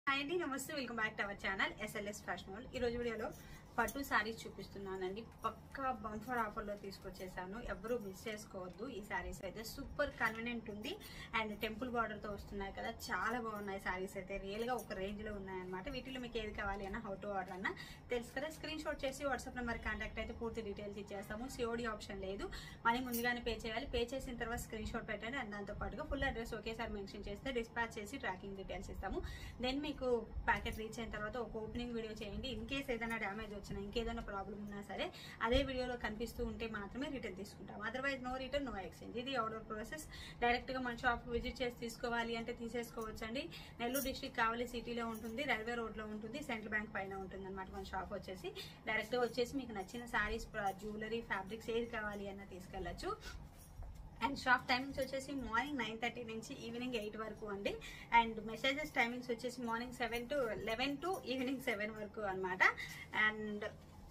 hi అండి నమస్తే welcome back to our channel SLS fashion world ఈ రోజు వీడియోలో పట్టు శారీస్ చూపిస్తున్నానండి పక్కా బంఫర్ ఆఫర్లో తీసుకొచ్చేసాను ఎవరు మిస్ చేసుకోవద్దు ఈ శారీస్ అయితే సూపర్ కన్వీనియంట్ ఉంది అండ్ టెంపుల్ బార్డర్తో వస్తున్నాయి కదా చాలా బాగున్నాయి శారీస్ అయితే రియల్గా ఒక రేంజ్లో ఉన్నాయన్నమాట వీటిలో మీకు ఏది కావాలి అన్న హౌ టు ఆర్డర్ అన్న తెలుసు కదా స్క్రీన్ షాట్ చేసి వాట్సాప్ నెంబర్ కాంటాక్ట్ అయితే పూర్తి డీటెయిల్స్ ఇచ్చేస్తాము సిఓడి ఆప్షన్ లేదు మనీ ముందుగానే పే చేయాలి పే చేసిన తర్వాత స్క్రీన్ షాట్ పెట్టండి అండ్ దాంతో పాటుగా ఫుల్ అడ్రస్ ఒకేసారి మెన్షన్ చేస్తే డిస్పాచ్ చేసి ట్రాకింగ్ డీటెయిల్స్ ఇస్తాము దెన్ మీకు ప్యాకెట్ రీచ్ అయిన తర్వాత ఒక ఓపెనింగ్ వీడియో చేయండి ఇన్ కేస్ ఏదైనా డ్యామేజ్ వచ్చినా ఇంకేదైనా ప్రాబ్లం ఉన్నా సరే అదే వీడియోలో కనిపిస్తూ ఉంటే మాత్రమే రిటర్న్ తీసుకుంటాం otherwise no return no exchange ఇది ఆర్డర్ ప్రాసెస్ డైరెక్ట్ గా మన షాప్ విజిట్ చేసి తీసుకోవాలి అంటే తీసేసుకోవచ్చు అండి నెల్లూరు డిస్టిక్ కావలి సిటీలో ఉంటుంది రైల్వే రోడ్ లో ఉంటుంది సెంట్రల్ బ్యాంక్ పైన ఉంటుంది అనమాట మన షాప్ వచ్చేసి డైరెక్ట్ గా వచ్చేసి మీకు నచ్చిన సారీస్ జ్యువెలరీ ఫ్యాబ్రిక్స్ ఏది కావాలి అన్న తీసుకెళ్ళచ్చు అండ్ షాప్ టైమింగ్స్ వచ్చేసి మార్నింగ్ నైన్ థర్టీ నుంచి ఈవినింగ్ ఎయిట్ వరకు అండి అండ్ మెసేజెస్ టైమింగ్స్ వచ్చేసి morning seven to eleven to evening seven వరకు అనమాట అండ్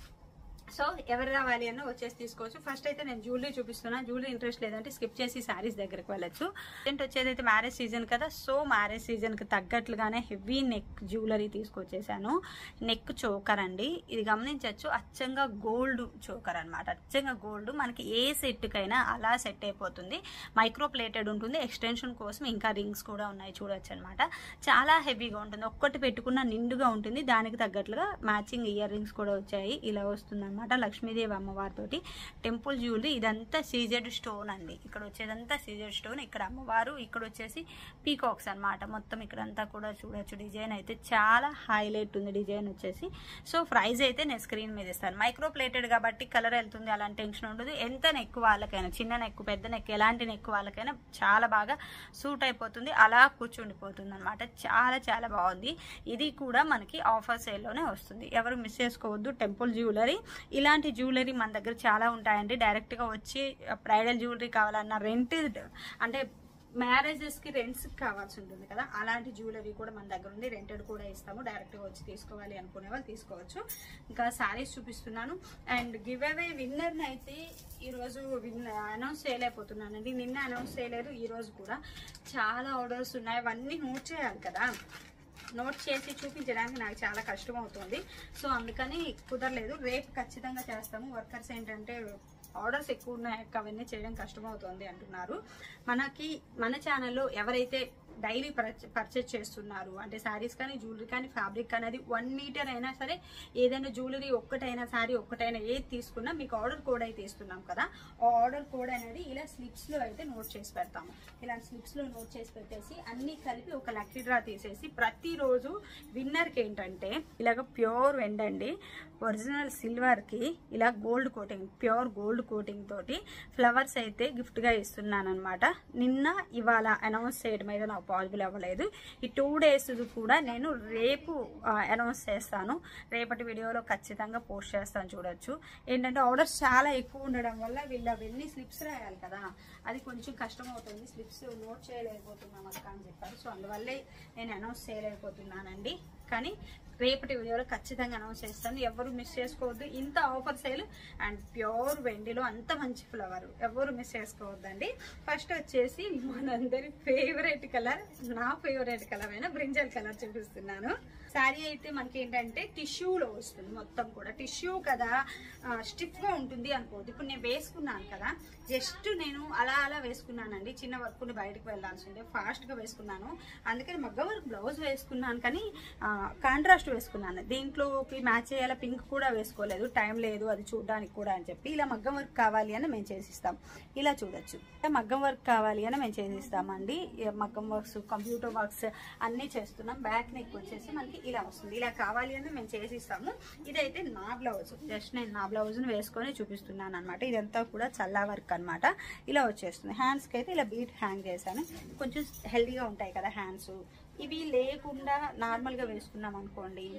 సో ఎవరు రావాలి అన్న వచ్చేసి తీసుకోవచ్చు ఫస్ట్ అయితే నేను జ్యువెలరీ చూపిస్తున్నా జ్యువెలరీ ఇంట్రెస్ట్ లేదంటే స్కిప్ చేసి శారీస్ దగ్గరకు వెళ్ళొచ్చు ఏంటి వచ్చేది అయితే మ్యారేజ్ సీజన్ కదా సో మ్యారేజ్ సీజన్కి తగ్గట్లుగానే హెవీ నెక్ జ్యువెలరీ తీసుకొచ్చేసాను నెక్ చోకర్ అండి ఇది గమనించవచ్చు అచ్చంగా గోల్డ్ చోకర్ అనమాట అచ్చంగా గోల్డ్ మనకి ఏ సెట్కైనా అలా సెట్ అయిపోతుంది మైక్రో ప్లేటెడ్ ఉంటుంది ఎక్స్టెన్షన్ కోసం ఇంకా రింగ్స్ కూడా ఉన్నాయి చూడొచ్చు అనమాట చాలా హెవీగా ఉంటుంది ఒక్కటి పెట్టుకున్న నిండుగా ఉంటుంది దానికి తగ్గట్లుగా మ్యాచింగ్ ఇయర్ రింగ్స్ కూడా వచ్చాయి ఇలా వస్తుంది అనమాట లక్ష్మీదేవి అమ్మవారితోటి టెంపుల్ జ్యువెలరీ ఇదంతా సీజెడ్ స్టోన్ అండి ఇక్కడ వచ్చేదంతా సీజెడ్ స్టోన్ ఇక్కడ అమ్మవారు ఇక్కడ వచ్చేసి పీకాక్స్ అన్నమాట మొత్తం ఇక్కడంతా కూడా చూడొచ్చు డిజైన్ అయితే చాలా హైలైట్ ఉంది డిజైన్ వచ్చేసి సో ప్రైస్ అయితే నేను స్క్రీన్ మీద ఇస్తాను మైక్రో ప్లేటెడ్ కాబట్టి కలర్ వెళ్తుంది అలాంటి టెన్షన్ ఉండదు ఎంత నెక్ వాళ్ళకైనా చిన్న నెక్ పెద్ద నెక్ ఎలాంటి నెక్ వాళ్ళకైనా చాలా బాగా సూట్ అయిపోతుంది అలా కూర్చుండిపోతుంది అనమాట చాలా చాలా బాగుంది ఇది కూడా మనకి ఆఫర్ సేల్లోనే వస్తుంది ఎవరు మిస్ చేసుకోవద్దు టెంపుల్ జ్యువెలరీ ఇలాంటి జ్యువెలరీ మన దగ్గర చాలా ఉంటాయండి డైరెక్ట్గా వచ్చి బ్రైడల్ జ్యువెలరీ కావాలన్నా రెంటెడ్ అంటే మ్యారేజెస్కి రెంట్స్కి కావాల్సి ఉంటుంది కదా అలాంటి జ్యువెలరీ కూడా మన దగ్గర ఉంది రెంటెడ్ కూడా ఇస్తాము డైరెక్ట్గా వచ్చి తీసుకోవాలి అనుకునే వాళ్ళు తీసుకోవచ్చు ఇంకా శారీస్ చూపిస్తున్నాను అండ్ గివ్ అవే విన్నర్ని అయితే ఈరోజు విన్ అనౌన్స్ చేయలేకపోతున్నానండి నిన్న అనౌన్స్ చేయలేరు ఈరోజు కూడా చాలా ఆర్డర్స్ ఉన్నాయి అవన్నీ నోట్ చేయాలి కదా నోట్ చేసి చూపించడానికి నాకు చాలా కష్టం అవుతుంది సో అందుకని కుదరలేదు రేపు ఖచ్చితంగా చేస్తాము వర్కర్స్ ఏంటంటే ఆర్డర్స్ ఎక్కువ ఉన్నాయి అవన్నీ చేయడం కష్టమవుతుంది అంటున్నారు మనకి మన ఛానల్లో ఎవరైతే డైలీ పర్చేస్ చేస్తున్నారు అంటే శారీస్ కానీ జ్యువెలరీ కానీ ఫ్యాబ్రిక్ అనేది వన్ మీటర్ అయినా సరే ఏదైనా జ్యువెలరీ ఒక్కటైనా శారీ ఒక్కటైనా ఏది తీసుకున్నా మీకు ఆర్డర్ కోడ్ అయితే ఇస్తున్నాం కదా ఆ ఆర్డర్ కోడ్ అనేది ఇలా స్లిప్స్లో అయితే నోట్ చేసి పెడతాము ఇలా స్లిప్స్లో నోట్ చేసి పెట్టేసి అన్ని కలిపి ఒక లక్కీ డ్రా తీసేసి ప్రతిరోజు విన్నర్కి ఏంటంటే ఇలాగ ప్యూర్ వెండండి ఒరిజినల్ సిల్వర్కి ఇలా gold coating pure gold coating తోటి ఫ్లవర్స్ అయితే గిఫ్ట్గా ఇస్తున్నాను అనమాట నిన్న ఇవాళ అనౌన్స్ చేయడం అయితే నాకు పాసిబుల్ అవ్వలేదు ఈ టూ డేస్ కూడా నేను రేపు అనౌన్స్ చేస్తాను రేపటి వీడియోలో ఖచ్చితంగా పోస్ట్ చేస్తాను చూడొచ్చు ఏంటంటే ఆర్డర్స్ చాలా ఎక్కువ ఉండడం వల్ల వీళ్ళు అవన్నీ స్లిప్స్ రాయాలి కదా అది కొంచెం కష్టం అవుతుంది స్లిప్స్ నోట్ చేయలేకపోతున్నాం అక్క అని చెప్పారు సో అందువల్లే నేను అనౌన్స్ చేయలేకపోతున్నానండి కానీ రేపటి వీడియోలో ఖచ్చితంగా అనౌన్స్ చేస్తాను ఎవరు మిస్ చేసుకోవద్దు ఇంత ఆఫర్ సేల్ అండ్ ప్యూర్ వెండిలో అంత మంచి ఫ్లవర్ ఎవరు మిస్ చేసుకోవద్దండి ఫస్ట్ వచ్చేసి మనందరి ఫేవరెట్ కలర్ నా ఫేవరెట్ కలర్ అయిన బ్రింజల్ కలర్ చూపిస్తున్నాను శారీ అయితే మనకి ఏంటంటే టిష్యూలో వస్తుంది మొత్తం కూడా టిష్యూ కదా స్టిఫ్ గా ఉంటుంది అనుకోవద్దు ఇప్పుడు నేను వేసుకున్నాను కదా జస్ట్ నేను అలా అలా వేసుకున్నానండి చిన్న వర్క్ బయటకు వెళ్ళాల్సి ఉండే ఫాస్ట్ గా వేసుకున్నాను అందుకని మగ్గ వర్క్ బ్లౌజ్ వేసుకున్నాను కానీ కాంట్రాస్ట్ వేసుకున్నాను దీంట్లోకి మ్యాచ్ చేయాల పింక్ కూడా వేసుకోలేదు టైం లేదు అది చూడడానికి కూడా అని చెప్పి ఇలా మగ్గం వర్క్ కావాలి అని మేము చేసిస్తాం ఇలా చూడొచ్చు మగ్గం వర్క్ కావాలి అని మేము చేసిస్తామండి మగ్గం వర్క్స్ కంప్యూటర్ వర్క్స్ అన్నీ చేస్తున్నాం బ్యాక్ నెక్ వచ్చేసి మనకి ఇలా వస్తుంది ఇలా కావాలి అని మేము చేసిస్తాము ఇదైతే నా బ్లౌజ్ జస్ట్ నేను నా బ్లౌజ్ని వేసుకొని చూపిస్తున్నాను అనమాట ఇదంతా కూడా చల్లా వర్క్ అనమాట ఇలా వచ్చేస్తుంది హ్యాండ్స్కి అయితే ఇలా బీట్ హ్యాంగ్ చేశాను కొంచెం హెల్దీగా ఉంటాయి కదా హ్యాండ్స్ ఇవి లేకుండా నార్మల్గా వేసుకున్నాం అనుకోండి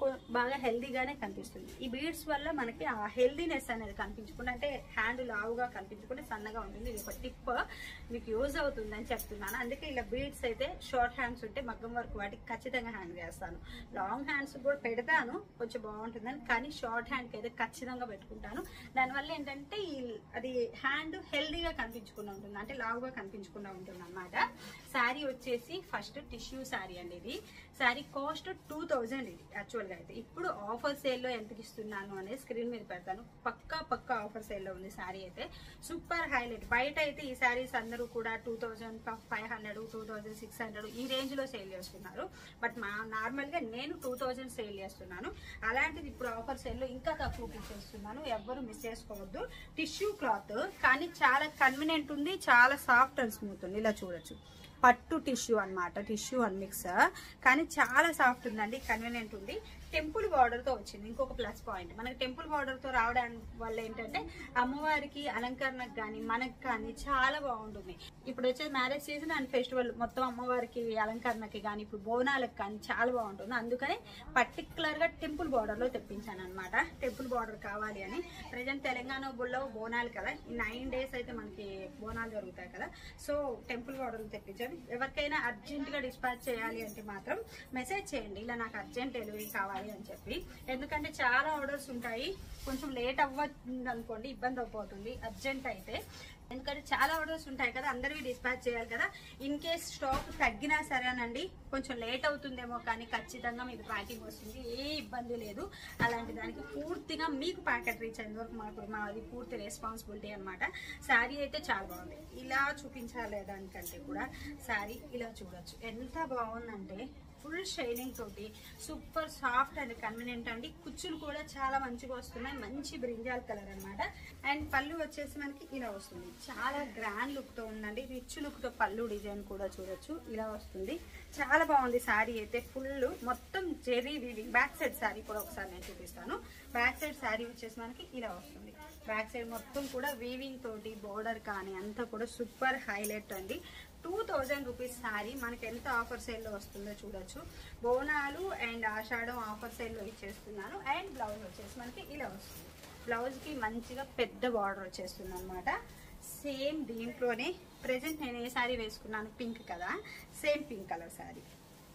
కొ- బాగా హెల్దీగానే కనిపిస్తుంది ఈ బీడ్స్ వల్ల మనకి ఆ హెల్దీనెస్ అనేది కనిపించకుండా అంటే హ్యాండ్ లావుగా కనిపించకుండా సన్నగా ఉంటుంది ఇది ఒక టిప్ మీకు యూజ్ అవుతుంది అని చెప్తున్నాను అందుకే ఇలా బీడ్స్ అయితే షార్ట్ హ్యాండ్స్ ఉంటే మగ్గం వరకు వాటికి ఖచ్చితంగా హ్యాండ్ చేస్తాను లాంగ్ హ్యాండ్స్ కూడా పెడతాను కొంచెం బాగుంటుందని కానీ షార్ట్ హ్యాండ్కి అయితే ఖచ్చితంగా పెట్టుకుంటాను దానివల్ల ఏంటంటే ఈ అది హ్యాండ్ హెల్దీగా కనిపించకుండా ఉంటుంది అంటే లావుగా కనిపించకుండా ఉంటుంది అనమాట శారీ వచ్చేసి ఫస్ట్ టిష్యూ శారీ అండి ఇది శారీ కాస్ట్ టూ థౌజండ్ ఇది యాక్చువల్గా అయితే ఇప్పుడు ఆఫర్ సేల్లో ఎంతకి ఇస్తున్నాను అనేది స్క్రీన్ మీద పెడతాను పక్కా పక్కా ఆఫర్ సేల్లో ఉంది శారీ అయితే సూపర్ హైలైట్ బయట అయితే ఈ శారీస్ అందరూ కూడా two thousand five hundred two thousand six hundred ఈ రేంజ్లో సేల్ చేస్తున్నారు బట్ మా నార్మల్గా నేను టూ థౌజండ్ సేల్ చేస్తున్నాను అలాంటిది ఇప్పుడు ఆఫర్ సేల్లో ఇంకా తక్కువకి ఇచ్చేస్తున్నాను ఎవ్వరు మిస్ చేసుకోవద్దు టిష్యూ క్లాత్ కానీ చాలా కన్వీనియంట్ ఉంది చాలా సాఫ్ట్ అండ్ స్మూత్ ఉంది ఇలా చూడొచ్చు పట్టు టిష్యూ అన్నమాట టిష్యూ అండ్ మిక్స్ కానీ చాలా సాఫ్ట్ ఉందండి కన్వీనియంట్ ఉంది టెంపుల్ బార్డర్ తో వచ్చింది ఇంకొక ప్లస్ పాయింట్ మనకి టెంపుల్ బార్డర్ తో రావడం వల్ల ఏంటంటే అమ్మవారికి అలంకరణకు కానీ మనకు కానీ చాలా బాగుంటుంది ఇప్పుడు వచ్చే మ్యారేజ్ సీజన్ అండ్ ఫెస్టివల్ మొత్తం అమ్మవారికి అలంకరణకి కానీ ఇప్పుడు బోనాలకు కానీ చాలా బాగుంటుంది అందుకని పర్టికులర్ గా టెంపుల్ బార్డర్ లో తెప్పించాను అనమాట టెంపుల్ బార్డర్ కావాలి అని ప్రజెంట్ తెలంగాణ బుల్లో బోనాలు కదా ఈ నైన్ డేస్ అయితే మనకి బోనాలు జరుగుతాయి కదా సో టెంపుల్ బార్డర్ తెప్పించాను ఎవరికైనా అర్జెంట్ గా డిస్పాచ్ చేయాలి అంటే మాత్రం మెసేజ్ చేయండి ఇలా నాకు అర్జెంట్ డెలివరీ కావాలి అని చెప్పి ఎందుకంటే చాలా ఆర్డర్స్ ఉంటాయి కొంచెం లేట్ అవ్వదు అనుకోండి ఇబ్బంది అయిపోతుంది అర్జెంట్ అయితే ఎందుకంటే చాలా ఆర్డర్స్ ఉంటాయి కదా అందరివి డిస్పాచ్ చేయాలి కదా ఇన్ కేస్ స్టాక్ తగ్గినా సరేనండి కొంచెం లేట్ అవుతుందేమో కానీ ఖచ్చితంగా మీకు ప్యాకింగ్ వస్తుంది ఏ ఇబ్బంది లేదు అలాంటి దానికి పూర్తిగా మీకు ప్యాకెట్ రీచ్ అయ్యేంత వరకు మాకు మాది పూర్తి రెస్పాన్సిబిలిటీ అనమాట శారీ అయితే చాలా బాగుంది ఇలా చూపించాలి దానికంటే కూడా శారీ ఇలా చూడొచ్చు ఎంత బాగుందంటే ఫుల్ షైనింగ్ తోటి సూపర్ సాఫ్ట్ అండ్ కన్వీనియంట్ అండి కుచ్చులు కూడా చాలా మంచిగా వస్తున్నాయి మంచి బ్రింజాల్ కలర్ అన్నమాట అండ్ పళ్ళు వచ్చేసి మనకి ఇలా వస్తుంది చాలా గ్రాండ్ లుక్ తో ఉందండి రిచ్ లుక్ తో పళ్ళు డిజైన్ కూడా చూడొచ్చు ఇలా వస్తుంది చాలా బాగుంది శారీ అయితే ఫుల్ మొత్తం zari weaving back side sari కూడా ఒకసారి నేను చూపిస్తాను బ్యాక్ సైడ్ శారీ వచ్చేసి మనకి ఇలా వస్తుంది బ్యాక్ సైడ్ మొత్తం కూడా వీవింగ్ తోటి బోర్డర్ కానీ అంతా కూడా సూపర్ హైలైట్ అండి టూ థౌజండ్ రూపీస్ శారీ మనకి ఎంత ఆఫర్ సేల్లో వస్తుందో చూడొచ్చు బోనాలు అండ్ ఆషాఢం ఆఫర్ సేల్లో ఇచ్చేస్తున్నాను అండ్ బ్లౌజ్ వచ్చేసి మనకి ఇలా వస్తుంది బ్లౌజ్కి మంచిగా పెద్ద బార్డర్ వచ్చేస్తుంది అనమాట సేమ్ దీంట్లోనే ప్రజెంట్ నేను ఏ శారీ వేసుకున్నాను పింక్ కదా సేమ్ పింక్ కలర్ శారీ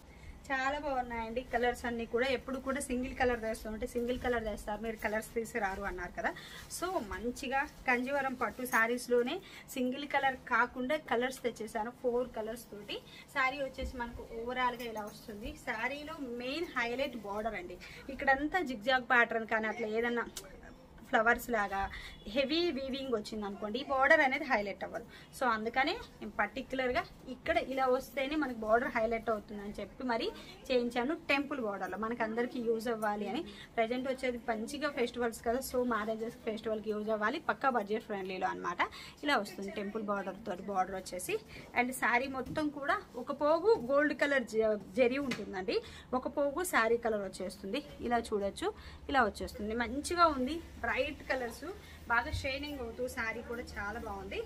చాలా బాగున్నాయండి కలర్స్ అన్ని కూడా ఎప్పుడు కూడా సింగిల్ కలర్ వేస్తాం అంటే సింగిల్ కలర్ వేస్తారు మీరు కలర్స్ తీసుకురారు అన్నారు కదా సో మంచిగా కంజీవరం పట్టు శారీస్లోనే సింగిల్ కలర్ కాకుండా కలర్స్ తెచ్చేసాను ఫోర్ కలర్స్ తోటి శారీ వచ్చేసి మనకు ఓవరాల్గా ఇలా వస్తుంది శారీలో మెయిన్ హైలైట్ బార్డర్ అండి ఇక్కడంతా జిగ్జాగ్ ప్యాటర్న్ కానీ అట్లా ఏదన్నా ఫ్లవర్స్ లాగా హెవీ వీవింగ్ వచ్చింది అనుకోండి ఈ బార్డర్ అనేది హైలైట్ అవ్వదు సో అందుకనే నేను పర్టికులర్గా ఇక్కడ ఇలా వస్తేనే మనకి బార్డర్ హైలైట్ అవుతుంది అని చెప్పి మరి చేయించాను టెంపుల్ బార్డర్లో మనకి అందరికీ యూజ్ అవ్వాలి అని ప్రజెంట్ వచ్చేది మంచిగా ఫెస్టివల్స్ కదా సో మ్యారేజెస్ ఫెస్టివల్కి యూజ్ అవ్వాలి పక్కా బడ్జెట్ ఫ్రెండ్లీలో అనమాట ఇలా వస్తుంది టెంపుల్ బార్డర్ తోటి బార్డర్ వచ్చేసి అండ్ శారీ మొత్తం కూడా ఒక పోగు గోల్డ్ కలర్ జెరీ ఉంటుందండి ఒక పోగు శారీ కలర్ వచ్చేస్తుంది ఇలా చూడొచ్చు ఇలా వచ్చేస్తుంది మంచిగా ఉంది బ్రైట్ కలర్స్ బాగా షైనింగ్ అవుతూ శారీ కూడా చాలా బాగుంది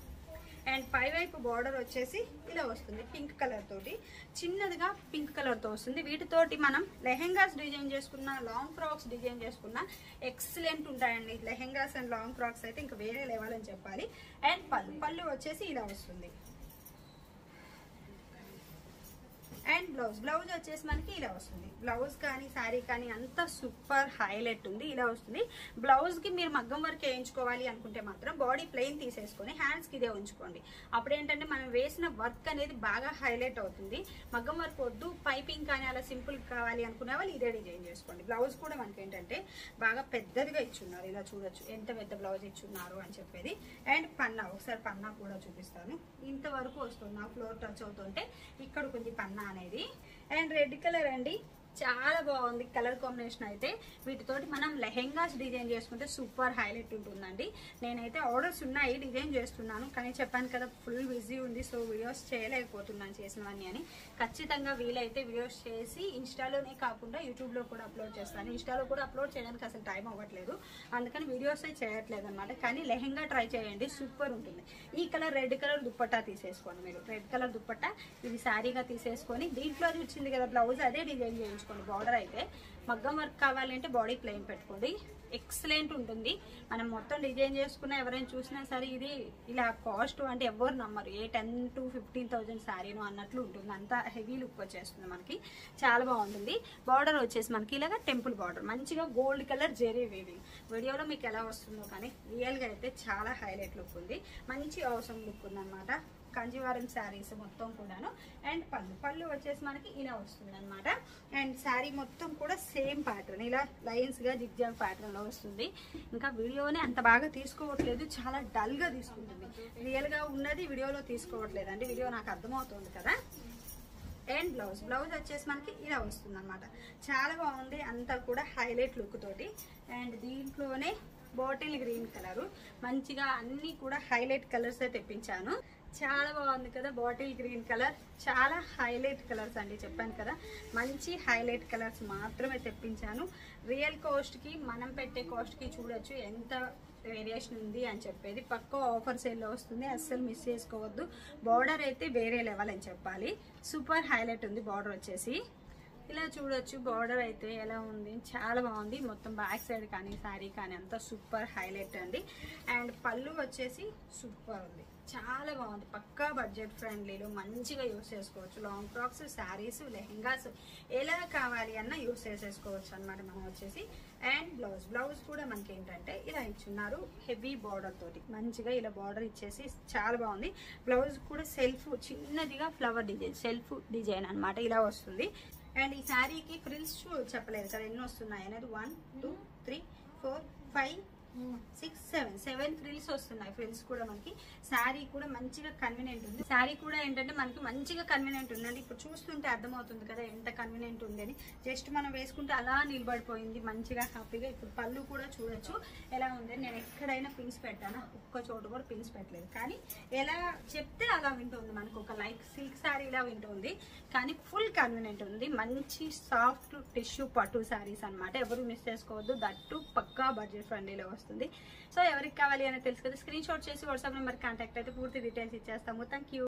అండ్ పై వైపు బార్డర్ వచ్చేసి ఇలా వస్తుంది పింక్ కలర్ తోటి చిన్నదిగా పింక్ కలర్ తో వస్తుంది వీటితోటి మనం లెహెంగాస్ డిజైన్ చేసుకున్న లాంగ్ ఫ్రాక్స్ డిజైన్ చేసుకున్న ఎక్సలెంట్ ఉంటాయండి లెహెంగాస్ అండ్ లాంగ్ ఫ్రాక్స్ అయితే ఇంకా వేరే లెవెల్ అని చెప్పాలి అండ్ పళ్ళు పళ్ళు వచ్చేసి ఇలా వస్తుంది అండ్ బ్లౌజ్ బ్లౌజ్ వచ్చేసి మనకి ఇలా వస్తుంది బ్లౌజ్ కానీ శారీ కానీ అంతా సూపర్ హైలైట్ ఉంది ఇలా వస్తుంది బ్లౌజ్ కి మీరు మగ్గం వర్క్ వేయించుకోవాలి అనుకుంటే మాత్రం బాడీ ప్లెయిన్ తీసేసుకొని హ్యాండ్స్ కి ఇదే ఉంచుకోండి అప్పుడు ఏంటంటే మనం వేసిన వర్క్ అనేది బాగా హైలైట్ అవుతుంది మగ్గం వర్క్ వద్దు పైపింగ్ కానీ అలా సింపుల్ కావాలి అనుకునే వాళ్ళు ఇదే డిజైన్ చేసుకోండి బ్లౌజ్ కూడా మనకి ఏంటంటే బాగా పెద్దదిగా ఇచ్చున్నారు ఇలా చూడొచ్చు ఎంత పెద్ద బ్లౌజ్ ఇచ్చున్నారు అని చెప్పేది అండ్ పన్నా ఒకసారి పన్నా కూడా చూపిస్తాను ఇంతవరకు వస్తుంది నా ఫ్లోర్ టచ్ అవుతుంటే ఇక్కడ కొంచెం పన్నా అనేది అండ్ రెడ్ కలర్ అండి చాలా బాగుంది కలర్ కాంబినేషన్ అయితే వీటితోటి మనం లెహెంగాస్ డిజైన్ చేసుకుంటే సూపర్ హైలైట్ ఉంటుందండి నేనైతే ఆర్డర్స్ ఉన్నాయి డిజైన్ చేస్తున్నాను కానీ చెప్పాను కదా ఫుల్ బిజీ ఉంది సో వీడియోస్ చేయలేకపోతున్నాను చేసినవన్నీ అని ఖచ్చితంగా వీలైతే వీడియోస్ చేసి ఇన్స్టాలోనే కాకుండా యూట్యూబ్లో కూడా అప్లోడ్ చేస్తాను ఇన్స్టాలో కూడా అప్లోడ్ చేయడానికి అసలు టైం అవ్వట్లేదు అందుకని వీడియోస్ చేయట్లేదు అనమాట కానీ లెహెంగా ట్రై చేయండి సూపర్ ఉంటుంది ఈ కలర్ రెడ్ కలర్ దుప్పట్టా తీసేసుకోండి మీరు రెడ్ కలర్ దుప్పట్టా ఇది శారీగా తీసేసుకొని దీంట్లో అది వచ్చింది కదా బ్లౌజ్ అదే డిజైన్ చేయించుకోండి చేసుకోండి బార్డర్ అయితే మగ్గం వర్క్ కావాలంటే బాడీ ప్లెయిన్ పెట్టుకోండి ఎక్సలెంట్ ఉంటుంది మనం మొత్తం డిజైన్ చేసుకున్న ఎవరైనా చూసినా సరే ఇది ఇలా కాస్ట్ అంటే ఎవరు నమ్మరు a ten to fifteen thousand శారీను అన్నట్లు ఉంటుంది అంత హెవీ లుక్ వచ్చేస్తుంది మనకి చాలా బాగుంటుంది బార్డర్ వచ్చేసి మనకి ఇలాగ టెంపుల్ బార్డర్ మంచిగా గోల్డ్ కలర్ జెరీ వీవింగ్ వీడియోలో మీకు ఎలా వస్తుందో కానీ రియల్గా అయితే చాలా హైలైట్ లుక్ ఉంది మంచి అవసరం లుక్ ఉందన్నమాట కంజీవారం శారీస్ మొత్తం కూడాను అండ్ పళ్ళు పళ్ళు వచ్చేసి మనకి ఇలా వస్తుంది అనమాట అండ్ శారీ మొత్తం కూడా సేమ్ ప్యాటర్న్ ఇలా లైన్స్ గా జిగ్జాగ్ ప్యాటర్న్ లో వస్తుంది ఇంకా వీడియోని అంత బాగా తీసుకోవట్లేదు చాలా డల్ గా తీసుకుంటుంది రియల్ గా ఉన్నది వీడియోలో తీసుకోవట్లేదు అంటే వీడియో నాకు అర్థమవుతుంది కదా అండ్ బ్లౌజ్ బ్లౌజ్ వచ్చేసి మనకి ఇలా వస్తుంది అనమాట చాలా బాగుంది అంతా కూడా హైలైట్ లుక్ తోటి అండ్ దీంట్లోనే బాటిల్ గ్రీన్ కలర్ మంచిగా అన్ని కూడా హైలైట్ కలర్స్ తెప్పించాను చాలా బాగుంది కదా బాటిల్ గ్రీన్ కలర్ చాలా హైలైట్ కలర్స్ అండి చెప్పాను కదా మంచి హైలైట్ కలర్స్ మాత్రమే తెప్పించాను రియల్ కాస్ట్కి మనం పెట్టే కాస్ట్కి చూడొచ్చు ఎంత వేరియేషన్ ఉంది అని చెప్పేది పక్క ఆఫర్ సేల్లో వస్తుంది అస్సలు మిస్ చేసుకోవద్దు బార్డర్ అయితే వేరే లెవెల్ అని చెప్పాలి సూపర్ హైలైట్ ఉంది బార్డర్ వచ్చేసి ఇలా చూడొచ్చు బార్డర్ అయితే ఎలా ఉంది చాలా బాగుంది మొత్తం బ్యాక్ సైడ్ కానీ శారీ కానీ అంతా సూపర్ హైలైట్ అండి అండ్ పళ్ళు వచ్చేసి సూపర్ ఉంది చాలా బాగుంది పక్కా బడ్జెట్ ఫ్రెండ్లీలో మంచిగా యూస్ చేసుకోవచ్చు లాంగ్ ఫ్రాక్స్ శారీస్ లెహెంగాస్ ఎలా కావాలి అన్న యూస్ చేసేసుకోవచ్చు అనమాట మనం వచ్చేసి అండ్ బ్లౌజ్ బ్లౌజ్ కూడా మనకి ఏంటంటే ఇలా ఇచ్చున్నారు హెవీ బార్డర్ తోటి మంచిగా ఇలా బార్డర్ ఇచ్చేసి చాలా బాగుంది బ్లౌజ్ కూడా సెల్ఫ్ చిన్నదిగా ఫ్లవర్ డిజైన్ సెల్ఫ్ డిజైన్ అన్నమాట ఇలా వస్తుంది అండ్ ఈ శారీకి ఫ్రిల్స్ చెప్పలేదు కదా ఎన్ని వస్తున్నాయి అనేది one two three four five six seven seven frills వస్తున్నాయి ఫ్రిల్స్ కూడా మనకి శారీ కూడా మంచిగా కన్వీనియంట్ ఉంది శారీ కూడా ఏంటంటే మనకి మంచిగా కన్వీనియంట్ ఉందండి ఇప్పుడు చూస్తుంటే అర్థమవుతుంది కదా ఎంత కన్వీనియంట్ ఉంది అని జస్ట్ మనం వేసుకుంటే అలా నిలబడిపోయింది మంచిగా హ్యాపీగా ఇప్పుడు పళ్ళు కూడా చూడొచ్చు ఎలా ఉంది నేను ఎక్కడైనా పిన్స్ పెట్టాను ఒక్క చోట కూడా పిన్స్ పెట్టలేదు కానీ ఎలా చెప్తే అలా వింటుంది మనకు ఒక లైక్ సిల్క్ శారీ ఇలా వింటుంది కానీ ఫుల్ కన్వీనియంట్ ఉంది మంచి సాఫ్ట్ టిష్యూ పట్టు శారీస్ అన్నమాట ఎవరు మిస్ చేసుకోవద్దు దట్టు పక్కా బడ్జెట్ ఫ్రెండ్లీలో వస్తుంది సో ఎవరికి కావాలి అనేది తెలుసు కదా స్క్రీన్ షాట్ చేసి వాట్సాప్ నెంబర్ కాంటాక్ట్ అయితే పూర్తి డీటెయిల్స్ ఇచ్చేస్తాము థ్యాంక్ యూ